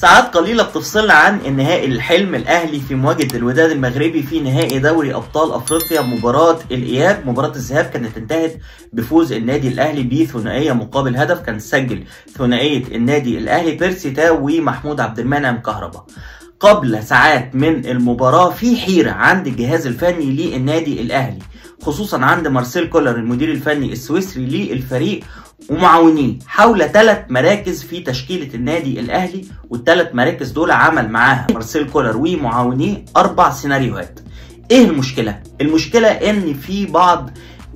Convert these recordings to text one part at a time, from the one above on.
ساعات قليلة بتفصلنا عن النهائي الحلم الأهلي في مواجهة الوداد المغربي في نهائي دوري أبطال أفريقيا مباراة الإياب مباراة الذهاب كانت انتهت بفوز النادي الأهلي بثنائية مقابل هدف كان سجل ثنائية النادي الأهلي بيرسي تاو ومحمود عبد المنعم كهربا قبل ساعات من المباراة في حيرة عند الجهاز الفني للنادي الأهلي خصوصا عند مارسيل كولر المدير الفني السويسري للفريق ومعاونيه حول ثلاث مراكز في تشكيلة النادي الأهلي والثلاث مراكز دول عمل معاها مارسيل كولر ومعاونيه أربع سيناريوهات إيه المشكلة؟ المشكلة إن في بعض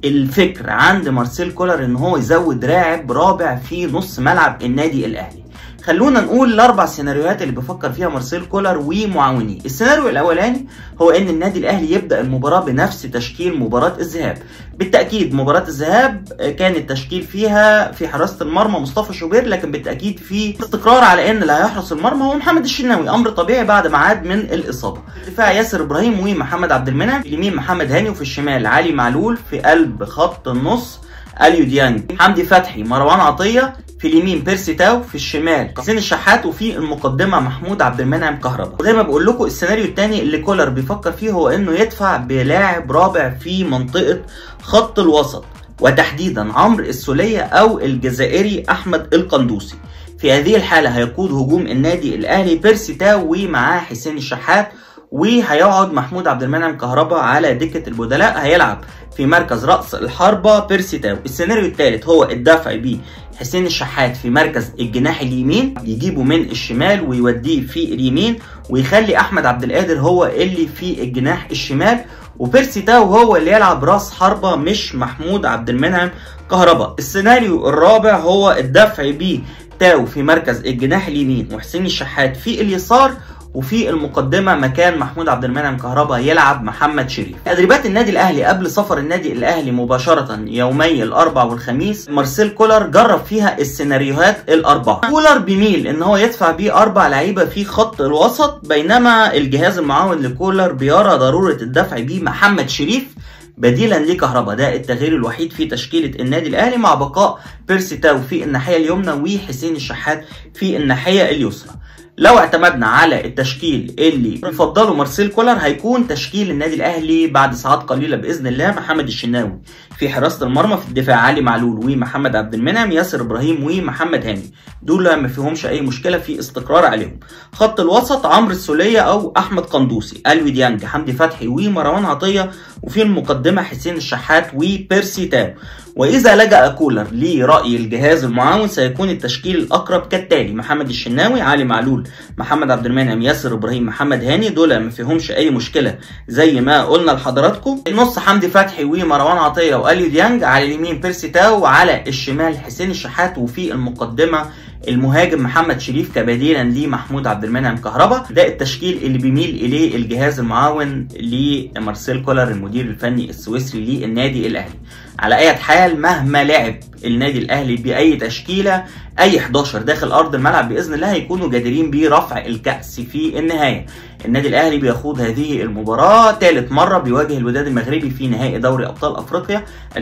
الفكر عند مارسيل كولر إن هو يزود لاعب رابع في نص ملعب النادي الأهلي خلونا نقول الاربع سيناريوهات اللي بيفكر فيها مارسيل كولر ومعاونيه السيناريو الاولاني هو ان النادي الاهلي يبدا المباراه بنفس تشكيل مباراه الذهاب بالتاكيد مباراه الذهاب كان التشكيل فيها في حراسه المرمى مصطفى شوبير لكن بالتاكيد في استقرار على ان اللي هيحرس المرمى هو محمد الشناوي امر طبيعي بعد ما عاد من الاصابه دفاع ياسر ابراهيم ومحمد عبد المنعم في اليمين محمد هاني وفي الشمال علي معلول في قلب خط النص اليو ديانج حمدي فتحي مروان عطيه في اليمين بيرسي تاو في الشمال حسين الشحات وفي المقدمه محمود عبد المنعم كهربا وزي ما بقول لكم السيناريو الثاني اللي كولر بيفكر فيه هو انه يدفع بلاعب رابع في منطقه خط الوسط وتحديدا عمرو السوليه او الجزائري احمد القندوسي في هذه الحاله هيقود هجوم النادي الاهلي بيرسي تاو ومعاه حسين الشحات وهيقعد محمود عبد المنعم كهربا على دكه البدلاء هيلعب في مركز راس الحربه بيرسي تاو السيناريو الثالث هو الدفع بيه حسين الشحات في مركز الجناح اليمين يجيبه من الشمال ويوديه في اليمين ويخلي احمد عبد القادر هو اللي في الجناح الشمال وبيرسي تاو هو اللي يلعب راس حربة مش محمود عبد المنعم كهربا السيناريو الرابع هو الدفع بيه تاو في مركز الجناح اليمين وحسين الشحات في اليسار وفي المقدمه مكان محمود عبد المنعم كهربا يلعب محمد شريف تدريبات النادي الاهلي قبل سفر النادي الاهلي مباشره يومي الاربع والخميس مارسيل كولر جرب فيها السيناريوهات الاربعه كولر بيميل ان هو يدفع بيه اربع لعيبه في خط الوسط بينما الجهاز المعاون لكولر بيرى ضروره الدفع بيه محمد شريف بديلا لكهربا ده التغيير الوحيد في تشكيله النادي الاهلي مع بقاء بيرسي تاو في الناحيه اليمنى وحسين الشحات في الناحيه اليسرى لو اعتمدنا على التشكيل اللي بيفضله مارسيل كولر هيكون تشكيل النادي الاهلي بعد ساعات قليله باذن الله محمد الشناوي في حراسه المرمى في الدفاع علي معلول ومحمد عبد المنعم ياسر ابراهيم ومحمد هاني دول ما فيهمش اي مشكله في استقرار عليهم خط الوسط عمرو السوليه او احمد قندوسي الوي ديانج حمدي فتحي ومروان عطيه وفي المقدمه حسين الشحات وبيرسي تاو واذا لجا كولر لراي الجهاز المعاون سيكون التشكيل الاقرب كالتالي محمد الشناوي علي معلول محمد عبد المنعم ياسر ابراهيم محمد هاني دول ما فيهمش اي مشكله زي ما قلنا لحضراتكم النص حمدي فتحي ومروان عطيه واليو ديانج على اليمين بيرسي تاو وعلى الشمال حسين الشحات وفي المقدمه المهاجم محمد شريف كبديلا لمحمود عبد المنعم كهربا ده التشكيل اللي بيميل اليه الجهاز المعاون لمارسيل كولر المدير الفني السويسري للنادي الاهلي على اي حال مهما لعب النادي الاهلي باي تشكيله اي 11 داخل ارض الملعب باذن الله هيكونوا جادرين برفع الكاس في النهايه النادي الاهلي بيخوض هذه المباراه ثالث مره بيواجه الوداد المغربي في نهائي دوري ابطال افريقيا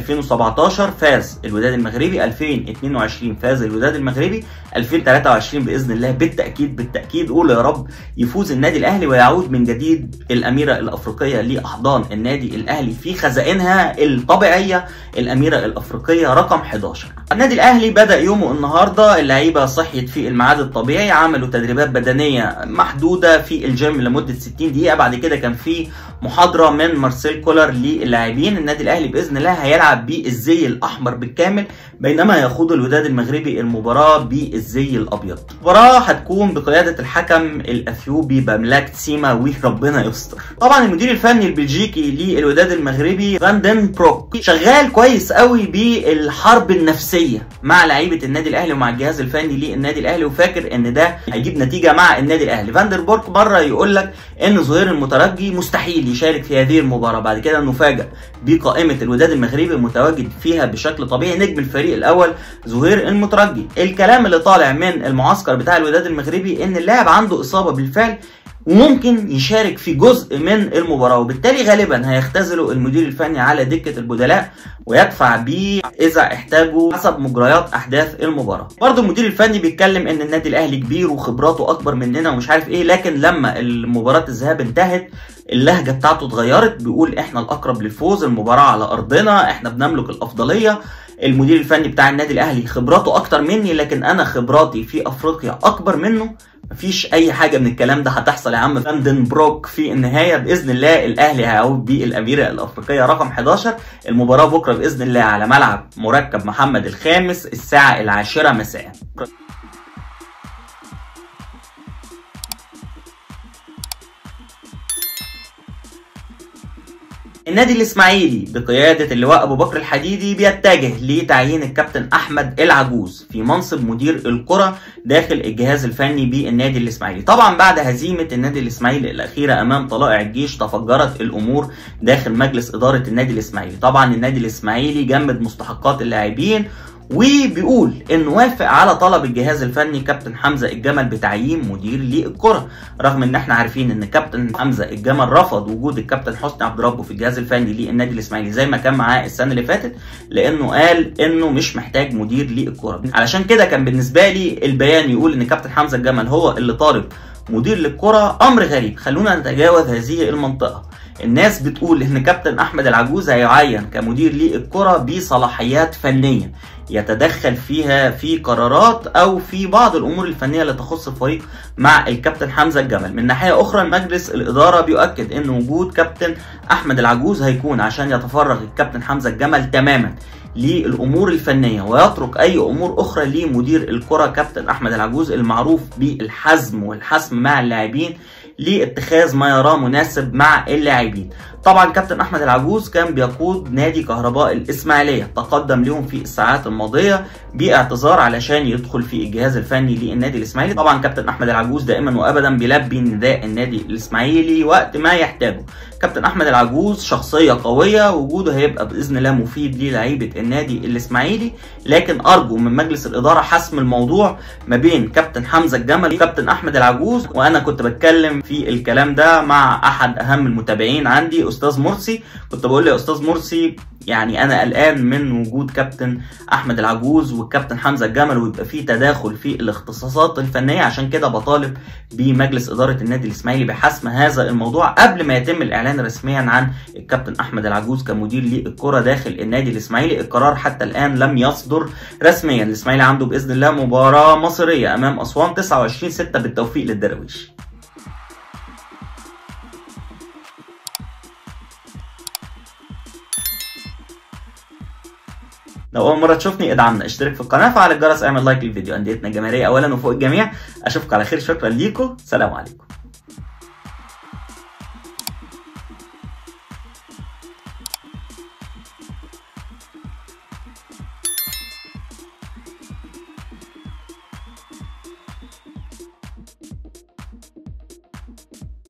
2017 فاز الوداد المغربي 2022 فاز الوداد المغربي 2023 باذن الله بالتاكيد بالتاكيد قول يا رب يفوز النادي الاهلي ويعود من جديد الاميره الافريقيه لاحضان النادي الاهلي في خزائنها الطبيعيه الاميره الافريقيه رقم 11 النادي الاهلي بدا يومه النهارده اللعيبه صحيت في الميعاد الطبيعي عملوا تدريبات بدنيه محدوده في الجيم لمده 60 دقيقه بعد كده كان في محاضره من مارسيل كولر للاعبين النادي الاهلي باذن الله هيلعب بالزي الاحمر بالكامل بينما يخوض الوداد المغربي المباراه بالزي الابيض المباراه هتكون بقياده الحكم الاثيوبي بملاك تسيما وربنا يستر طبعا المدير الفني البلجيكي للوداد المغربي فاندن بروك شغال كويس قوي بالحرب النفسيه مع لعيبه النادي الاهلي ومع الجهاز الفني للنادي الاهلي وفاكر ان ده هيجيب نتيجه مع النادي الاهلي فاندر بورك مره يقول لك ان ظهير المترجي مستحيل يشارك في هذه المباراه بعد كده نفاجئ بقائمه الوداد المغربي المتواجد فيها بشكل طبيعي نجم الفريق الاول ظهير المترجي الكلام اللي طالع من المعسكر بتاع الوداد المغربي ان اللاعب عنده اصابه بالفعل وممكن يشارك في جزء من المباراة وبالتالي غالبا هيختزلوا المدير الفني على دكة البدلاء ويدفع بيه إذا احتاجوا حسب مجريات أحداث المباراة برضه المدير الفني بيتكلم إن النادي الأهلي كبير وخبراته أكبر مننا ومش عارف إيه لكن لما المباراة الذهاب انتهت اللهجة بتاعته اتغيرت بيقول إحنا الأقرب للفوز المباراة على أرضنا إحنا بنملك الأفضلية المدير الفني بتاع النادي الاهلي خبراته اكتر مني لكن انا خبراتي في افريقيا اكبر منه مفيش اي حاجه من الكلام ده هتحصل يا عم فاندن بروك في النهايه باذن الله الاهلي هيعود بالاميره الافريقيه رقم 11 المباراه بكره باذن الله على ملعب مركب محمد الخامس الساعه العاشره مساء النادي الاسماعيلي بقياده اللواء ابو بكر الحديدي بيتجه لتعيين الكابتن احمد العجوز في منصب مدير الكره داخل الجهاز الفني بالنادي الاسماعيلي طبعا بعد هزيمه النادي الاسماعيلي الاخيره امام طلائع الجيش تفجرت الامور داخل مجلس اداره النادي الاسماعيلي طبعا النادي الاسماعيلي جمد مستحقات اللاعبين وبيقول انه وافق على طلب الجهاز الفني كابتن حمزه الجمل بتعيين مدير للكره رغم ان احنا عارفين ان كابتن حمزه الجمل رفض وجود الكابتن حسني عبد ربه في الجهاز الفني للنادي الاسماعيلي زي ما كان معاه السنه اللي فاتت لانه قال انه مش محتاج مدير للكره علشان كده كان بالنسبه لي البيان يقول ان كابتن حمزه الجمل هو اللي طالب مدير للكره امر غريب خلونا نتجاوز هذه المنطقه الناس بتقول ان كابتن احمد العجوز هيعين كمدير للكره بصلاحيات فنيه يتدخل فيها في قرارات او في بعض الامور الفنيه اللي تخص الفريق مع الكابتن حمزه الجمل من ناحيه اخرى مجلس الاداره بيؤكد ان وجود كابتن احمد العجوز هيكون عشان يتفرغ الكابتن حمزه الجمل تماما للامور الفنيه ويترك اي امور اخرى لمدير الكره كابتن احمد العجوز المعروف بالحزم والحسم مع اللاعبين لاتخاذ ما يراه مناسب مع اللاعبين طبعا كابتن احمد العجوز كان بيقود نادي كهرباء الاسماعيليه تقدم لهم في الساعات الماضيه باعتذار علشان يدخل في الجهاز الفني للنادي الاسماعيلي طبعا كابتن احمد العجوز دائما وابدا بيلبي نداء النادي الاسماعيلي وقت ما يحتاجه كابتن احمد العجوز شخصيه قويه وجوده هيبقى باذن الله مفيد للعيبه النادي الاسماعيلي لكن ارجو من مجلس الاداره حسم الموضوع ما بين كابتن حمزه الجمل وكابتن احمد العجوز وانا كنت بتكلم في الكلام ده مع احد اهم المتابعين عندي استاذ مرسي كنت بقول له يا استاذ مرسي يعني انا قلقان من وجود كابتن احمد العجوز والكابتن حمزه الجمل ويبقى في تداخل في الاختصاصات الفنيه عشان كده بطالب بمجلس اداره النادي الاسماعيلي بحسم هذا الموضوع قبل ما يتم الاعلان رسميا عن الكابتن احمد العجوز كمدير للكره داخل النادي الاسماعيلي القرار حتى الان لم يصدر رسميا الاسماعيلي عنده باذن الله مباراه مصريه امام اسوان 29 6 بالتوفيق للدراويش لو اول مره تشوفني ادعمنا اشترك في القناه فعل الجرس اعمل لايك للفيديو انديتنا الجماهيريه اولا وفوق الجميع اشوفكم على خير شكرا ليكم سلام عليكم